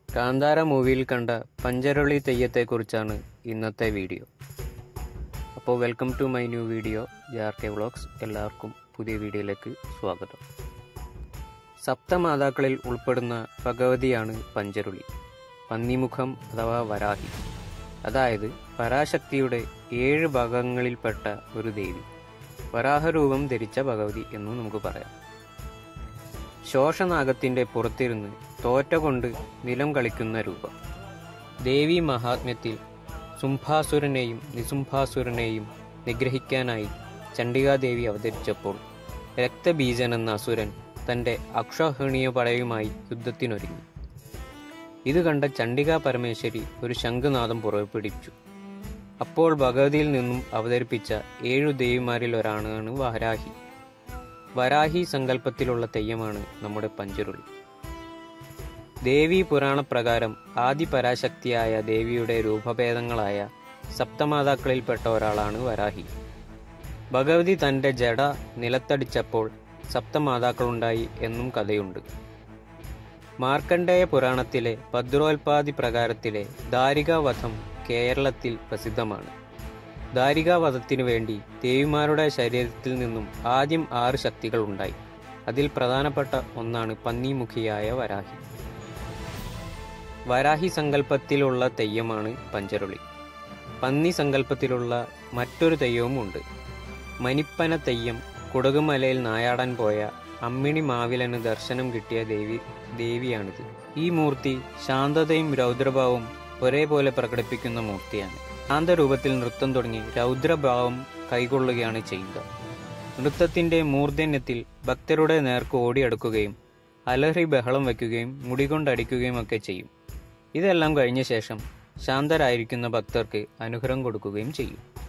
കാന്താര മൂവിയിൽ കണ്ട പഞ്ചരളി തെയ്യത്തെക്കുറിച്ചാണ് ഇന്നത്തെ വീഡിയോ അപ്പോൾ welcome to my new video J R K vlogs എല്ലാവർക്കും പുതിയ വീഡിയോയിലേക്ക് സ്വാഗതം സപ്തമാതാക്കളിൽ ഉൾപ്പെടുന്ന ഭഗവതിയാണ് പഞ്ചരുളി പന്നിമുഖം അഥവാ വരാഹി അതായത് പരാശക്തിയുടെ ഏഴ് ഭാഗങ്ങളിൽപ്പെട്ട ഒരു ദേവി വരാഹരൂപം ധരിച്ച ഭഗവതി എന്നും നമുക്ക് പറയാം ശോഷനാഗത്തിന്റെ പുറത്തിരുന്ന് തോറ്റ കൊണ്ട് നിലം കളിക്കുന്ന രൂപം ദേവി മഹാത്മ്യത്തിൽ സുംഭാസുരനെയും നിസുംഭാസുരനെയും നിഗ്രഹിക്കാനായി ചണ്ഡികാദേവി അവതരിച്ചപ്പോൾ രക്തബീജൻ എന്ന അസുരൻ തന്റെ അക്ഷോഹിണീയ പടയുമായി യുദ്ധത്തിനൊരുങ്ങി ഇത് കണ്ട ചണ്ഡികാ പരമേശ്വരി ഒരു ശംഖുനാദം പുറപ്പെടുവിച്ചു അപ്പോൾ ഭഗവതിയിൽ നിന്നും അവതരിപ്പിച്ച ഏഴു ദേവിമാരിൽ ഒരാളാണ് വരാഹി വരാഹി സങ്കല്പത്തിലുള്ള തെയ്യമാണ് നമ്മുടെ പഞ്ചുരുളി ദേവി പുരാണപ്രകാരം ആദി പരാശക്തിയായ ദേവിയുടെ രൂപഭേദങ്ങളായ സപ്തമാതാക്കളിൽപ്പെട്ട ഒരാളാണ് വരാഹി ഭഗവതി തന്റെ ജട നിലത്തടിച്ചപ്പോൾ സപ്തമാതാക്കളുണ്ടായി എന്നും കഥയുണ്ട് മാർക്കണ്ഡേയ പുരാണത്തിലെ ഭദ്രോൽപാദി പ്രകാരത്തിലെ ദാരികാവധം കേരളത്തിൽ പ്രസിദ്ധമാണ് ദാരികാവധത്തിനു വേണ്ടി ദേവിമാരുടെ ശരീരത്തിൽ നിന്നും ആദ്യം ആറ് ശക്തികൾ ഉണ്ടായി അതിൽ പ്രധാനപ്പെട്ട ഒന്നാണ് പന്നിമുഖിയായ വരാഹി വരാഹി സങ്കല്പത്തിലുള്ള തെയ്യമാണ് പഞ്ചരുളി പന്നി സങ്കല്പത്തിലുള്ള മറ്റൊരു തെയ്യവുമുണ്ട് മനിപ്പന തെയ്യം കുടകുമലയിൽ നായാടാൻ പോയ അമ്മിണി മാവിലന് ദർശനം കിട്ടിയ ദേവി ദേവിയാണിത് ഈ മൂർത്തി ശാന്തതയും രൗദ്രഭാവവും ഒരേപോലെ പ്രകടിപ്പിക്കുന്ന മൂർത്തിയാണ് ശാന്തരൂപത്തിൽ നൃത്തം തുടങ്ങി രൗദ്രഭാവം കൈകൊള്ളുകയാണ് ചെയ്യുക നൃത്തത്തിന്റെ മൂർധന്യത്തിൽ ഭക്തരുടെ നേർക്ക് ഓടിയെടുക്കുകയും അലഹരി ബഹളം വയ്ക്കുകയും മുടികൊണ്ടടിക്കുകയും ഒക്കെ ചെയ്യും ഇതെല്ലാം കഴിഞ്ഞ ശേഷം ശാന്തരായിരിക്കുന്ന ഭക്തർക്ക് അനുഗ്രഹം കൊടുക്കുകയും ചെയ്യും